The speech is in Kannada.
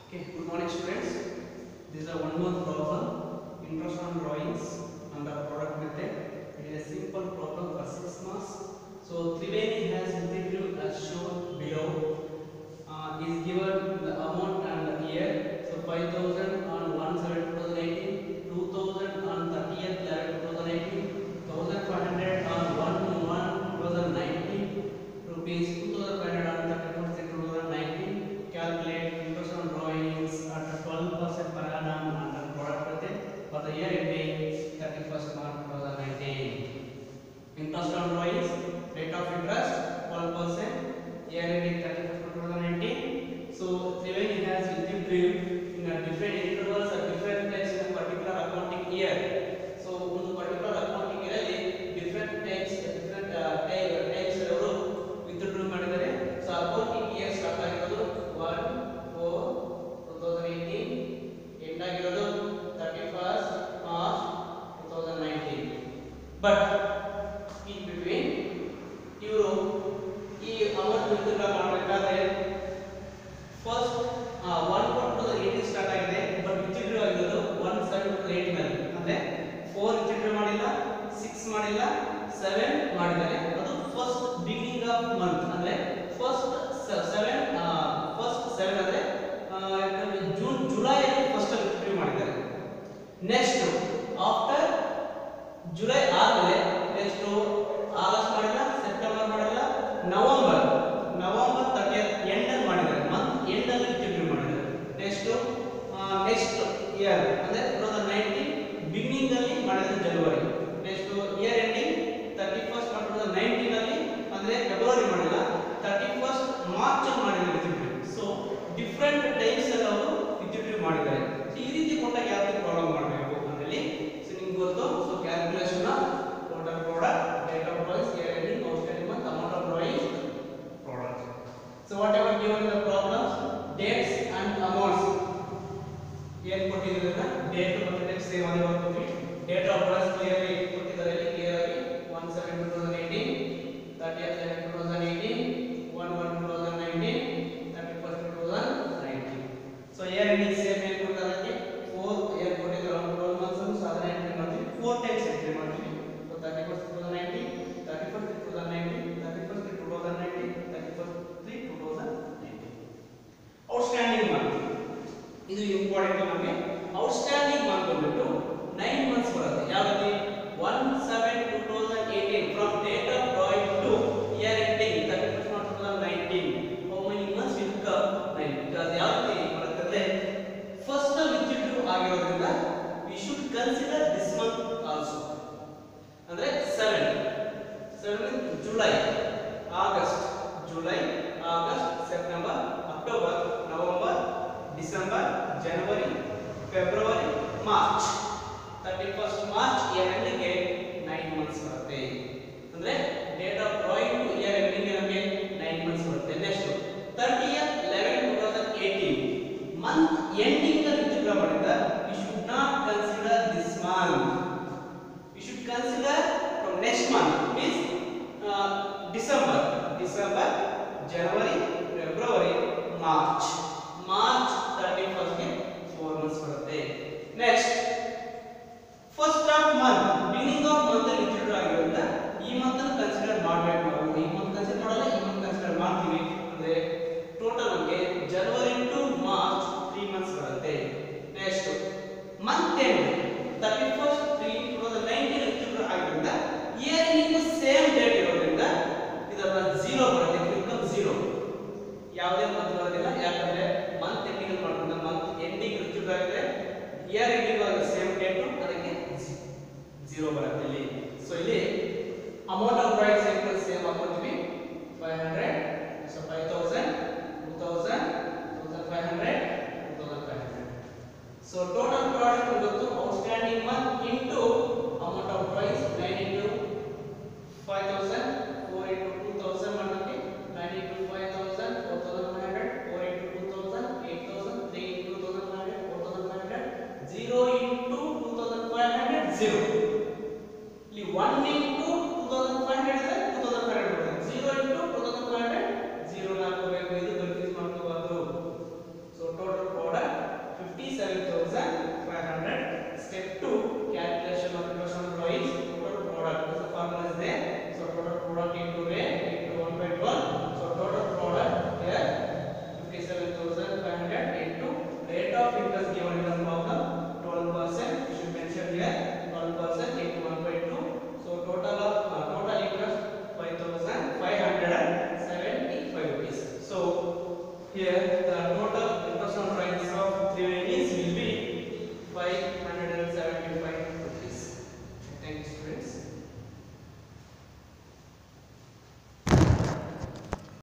Okay, good morning students. This is a one more problem. Interest on drawings and the product method. It is a simple problem for six marks. So Triveni has interview as shown below. Uh, is given the amount and the year. So 5000 on 1 7 2018, 2000 on 30th 11 2018, 1500 on 1 1 2019, rupees 2500 on 31st 2019. Calculate interest on drawings at 12% per annum and product method for the year ending 31st March 2019. Interest on drawings, rate of interest 12%, year ending 31st March 2019. So Triveni has interviewed in a different intervals at different times in a particular accounting year. So ಒಂದು particular accounting year ಅಲ್ಲಿ different types different uh, type types ಅವರು withdraw ಮಾಡಿದ್ದಾರೆ. So accounting year start ಆಗಿರೋದು 1 4 2018 ಎಂಡ್ ಆಗಿರೋದು 31st March 2019. But in between ಇವರು ಈ ಅಮೌಂಟ್ ವಿತ್ಡ್ರಾ ಮಾಡಬೇಕಾದ್ರೆ first one two eighteen start ಆಗಿದೆ ಬಟ್ ವಿತ್ಡ್ರಾ ಆಗಿರೋದು ಒನ್ ಸೆವೆನ್ ಟು ಏಯ್ಟ್ ನಲ್ಲಿ ಅಂದ್ರೆ ಫೋರ್ ವಿತ್ಡ್ರಾ ಮಾಡಿಲ್ಲ ಸಿಕ್ಸ್ ಮಾಡಿಲ್ಲ ಸೆವೆನ್ ಮಾಡಿದ್ದಾರೆ ಅದು ಫಸ್ಟ್ ಬಿಗಿನಿಂಗ್ ಆಫ್ ಮಂತ್ ಅಂದ್ರೆ ಫಸ್ಟ್ ಸೆವೆನ್ ಫಸ್ಟ್ ಸೆವೆನ್ ಅಂದ್ರೆ ಆ, ಯಾಕಂದ್ರೆ ಜೂನ್ ಜುಲೈ ಫಸ್ಟ್ ವಿತ್ಡ್ರಾ ಮಾಡಿದ್ದಾರೆ ನೆಕ್ಸ್ಟ್ ಆಫ್ಟರ್ ಜುಲೈ ಆದ್ಮೇಲೆ ನೆಕ್ಸ್ಟ್ ಆಗಸ್ಟ್ ಮಾಡಿಲ್ಲ ಸೆಪ್ಟೆಂಬರ್ ಮಾಡಿಲ್ಲ ನವೆಂಬರ್ ನವೆಂಬರ್ ತರ್ಟಿ ಎಂಡ್ ಅಲ್ಲಿ ಮಾಡಿದ್ದಾರೆ ಮಂತ್ ಎಂಡ್ ಅಲ್ಲಿ ವಿತ್ಡ್ರಾ ಮಾಡಿದ್ದಾರೆ ನೆಕ್ಸ್ಟ್ ನೆಕ್ಸ್ಟ್ ಇಯರ್ ಅಂದ್ರೆ ಟೂ ತೌಸಂಡ್ ನೈನ್ಟೀನ್ ಬಿಗಿನಿಂಗ್ ಅಲ್ಲಿ ಮಾಡಿದ್ರೆ ಜನವರಿ next year ending thirty first two thousand nineteen ಅಲ್ಲಿ ಅಂದ್ರೆ ಫೆಬ್ರವರಿ ಮಾಡಿಲ್ಲ ತರ್ಟಿ ಫಸ್ಟ್ ಮಾರ್ಚ್ ಅಲ್ಲಿ ಮಾಡಿದ್ದಾರೆ ವಿತ್ಡ್ರಾ ಸೊ ಡಿಫ್ರೆಂಟ್ ಟೈಮ್ಸ್ ಅಲ್ಲಿ ಅವರು ವಿತ್ಡ್ರಾ ಮಾಡಿದ್ದಾರೆ So, ಈ ರೀತಿ ಕೊಟ್ಟಾಗ ಯಾವ ರೀತಿ ಪ್ರಾಬ್ಲಮ್ ಮಾಡಬೇಕು ಅಂದ್ರೆ ಸೊ ನಿಮ್ಗೆ ಗೊತ್ತು so calculation total product date of price year ending outstanding month amount of drawing product so whatever given in the problems dates and amounts ಏನ್ ಕೊಟ್ಟಿದ್ದಾರೆ ಡೇಟ್ ಮತ್ತು ಡೇಟ್ ಸೇಮ್ ಅದೇ ಬರ್ತೀವಿ ಡೇಟ್ ಆಫ್ ಪ್ರೈಸ್ ಕ್ಲಿಯರ್ಲಿ ಕೊಟ್ಟಿದ್ದಾರೆ ಇಲ್ಲಿ ಕ್ಲಿಯರ್ ಆಗಿ 1 7 2018 30th 11 2018 1 1 2019 31st 2019 so here ending same ಏನ್ ಕೊಡ್ತಾರೆ ಅದಕ್ಕೆ 4 ಇಯರ್ ಕೊಟ್ಟಿದ್ದಾರೆ ಒಂದು 12 ಮಂತ್ಸ್ ಅನ್ನು ಸಾಧನೆ ಎಂಟ್ರಿ ಮಾಡ್ತೀವಿ 4 ಟೈಮ್ಸ್ ಎಂಟ್ರಿ ಮಾಡ್ತೀವಿ so 31st 2019 31st 2019 31st 2019 31st 2019 outstanding month ಇದು ಇಂಪಾರ್ಟೆಂಟ್ ನಮಗೆ ಔಟ್ಸ್ಟ್ಯಾಂಡಿಂಗ್ ಮಂತ್ ಬಂದ್ಬಿಟ್ಟು ನೈನ್ ಮಂತ್ಸ್ ಬರುತ್ತೆ ಯಾವ ರೀತಿ one seven two thousand eighteen from date of drawing to year ending thirty first March two thousand nineteen how many months will come nine because ಯಾವ ರೀತಿ ಬರುತ್ತೆ ಅಂದ್ರೆ ಫಸ್ಟ್ ವಿತ್ಡ್ರೂ ಆಗಿರೋದ್ರಿಂದ we should consider this month also ಅಂದ್ರೆ seven seven July August July August September October November December January February March thirty first March year ಎಂಡಿಂಗ್ಗೆ ನೈನ್ ಮಂತ್ಸ್ ಬರುತ್ತೆ ಅಂದ್ರೆ date of drawing to year ending ನಮಗೆ ನೈನ್ ಮಂತ್ಸ್ ಬರುತ್ತೆ next thirty eleven two thousand eighteen month ending ಅಲ್ಲಿ ವಿತ್ಡ್ರಾ ಮಾಡಿದ we should not consider this month we should consider from next month means uh, December December January February March March 31st ಗೆ 4 months ಬರುತ್ತೆ next first of month beginning of month ಅಲ್ಲಿ ವಿತ್ಡ್ರಾ ಆಗಿರೋದ್ರಿಂದ ಈ ಮಂತ್ ಅನ್ನು ಕನ್ಸಿಡರ್ ಮಾಡಬೇಕು ನಾವು ಈ ಮಂತ್ ಕನ್ಸಿಡರ್ ಮಾಡಲ್ಲ ಈ ಮಂತ್ ಕನ್ಸಿಡರ್ ಮಾಡ್ತೀವಿ ಅಂದ್ರೆ ಟೋಟಲ್ ನಮಗೆ ಜನವರಿ ಟು ಮಾರ್ಚ್ 3 ಮಂತ್ಸ್ ಬರುತ್ತೆ next month end thirty first three two thousand nineteen withdraw ಆಗಿರೋದ್ರಿಂದ ಇಯರ್ ಎಂಡಿಂಗ್ ಸೇಮ್ ಡೇಟ್ ಇರೋದ್ರಿಂದ ಇದರ ಝೀರೋ ಬರುತ್ತೆ ಇನ್ಕಮ್ ಝೀರೋ ಯಾವುದೇ ಮಂತ್ ಬರೋದಿಲ್ಲ ಯಾಕಂದ್ರೆ ಮಂತ್ ಎಂಡಿಂಗ್ ಮಾಡೋದ್ರಿಂದ ಮಂತ್ ಎಂಡಿಂಗ್ ವಿತ್ಡ್ರಾ ಆಗಿದೆ ಇಯರ್ ಎಂಡಿಂಗ್ ಆಗ ಸೇಮ್ ಡೇಟ್ ಅದಕ್ಕೆ ಝೀರೋ ಬರುತ್ತೆ ಇಲ್ಲಿ ಸೊ ಇಲ್ಲಿ amount of price cycle same ಹಾಕೋತೀವಿ five hundred so five thousand two thousand two thousand five hundred two thousand five hundred so total product ಗೊತ್ತು outstanding month into amount of price nine into five thousand four into two thousand ಮಾಡೋಕ್ಕೆ nine into five thousand four thousand five hundred four into two thousand eight thousand three into two thousand five hundred four thousand five hundred zero into two thousand five hundred zero